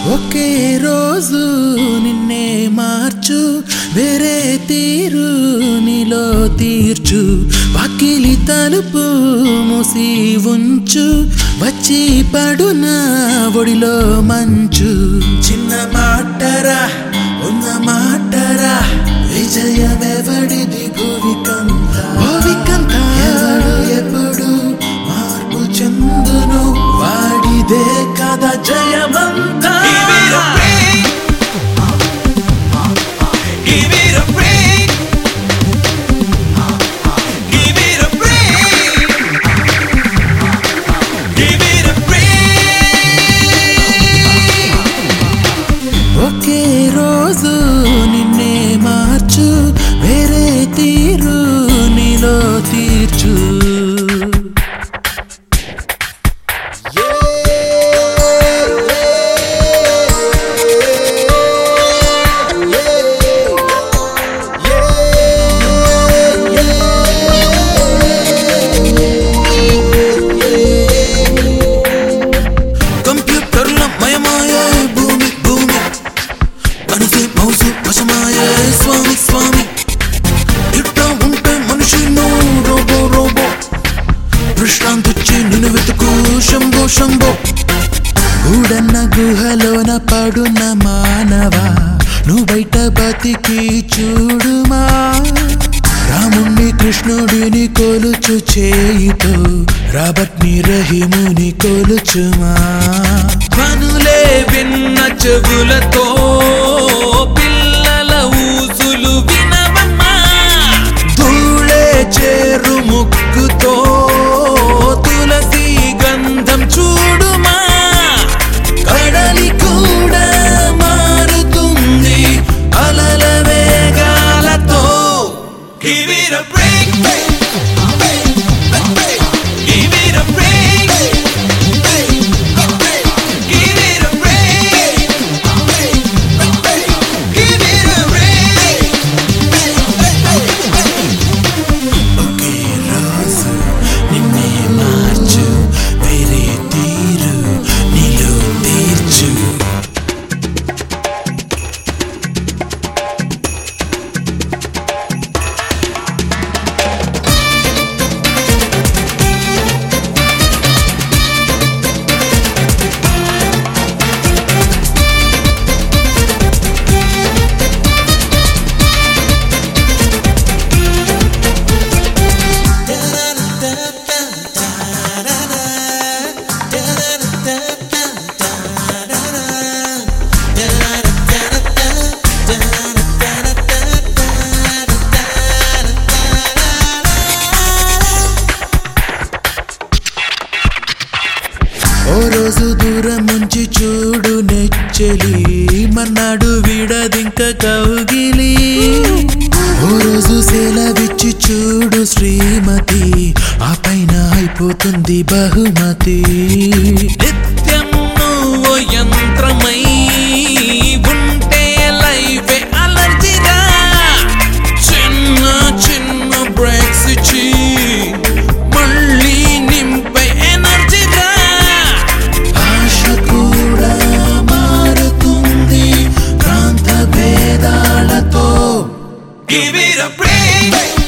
ఒకే రోజు నిన్నే మార్చు వేరే తీరు నీలో తీర్చు వాకిలి తలుపు మూసి ఉంచు వచ్చి పడున ఒడిలో మంచు చిన్న మాటరా ఉన్న మాటరా విజయమెవడిది భూవికంత భూవికంత ఎవడు ఎప్పుడు మార్పు చెందును వాడిదే కదా జయమంతా Give it a break. Give it a break. Give it a break. ఒకే రోజు నిన్నే మార్చు వేరే తీరు నీలో తీర్చు కంప్యూటర్ల మయమాయ భూమి భూమి మనసే మౌసు వశమాయ స్వామి స్వామి ఇట్టా ఉంటే మనిషి నో రోబో రోబో విశ్రాంతిచ్చి నిన్ను వెతుకు శంభో శంభో గూడన్న గుహలోన పడున్న మానవా నువ్వు బయట బతికి చూడుమా రాముణ్ణి కృష్ణుడిని కొలుచు చేయితో రాబట్ని రహిముని కొలుచుమా కనులే విన్న చెవులతో పిల్లల ఊసులు వినవమ్మా ధూళే చేరు ముక్కుతో తులసి గంధం చూడుమా కడలి కూడా మారుతుంది అలల వేగాలతో Give it a break. Give it a break. Give it a break. Give it a break. ఒకే రోజు నిన్నే మార్చు వేరే తీరు నీలో తీర్చు ఓ రోజు దూరం నుంచి చూడు నెచ్చలి మన్నాడు విడదింక కౌగిలి ఓ రోజు సెలవిచ్చి చూడు శ్రీమతి ఆ పైన అయిపోతుంది బహుమతి నిత్యం నువ్వు యంత్రమై ఉంటే లైఫ్ అలర్జీరా చిన్న చిన్న బ్రేక్స్ ఇచ్చి మళ్ళీ నింపే ఎనర్జీరా ఆశ కూడా మారుతుంది ప్రాంత భేదాలతో Give it a break.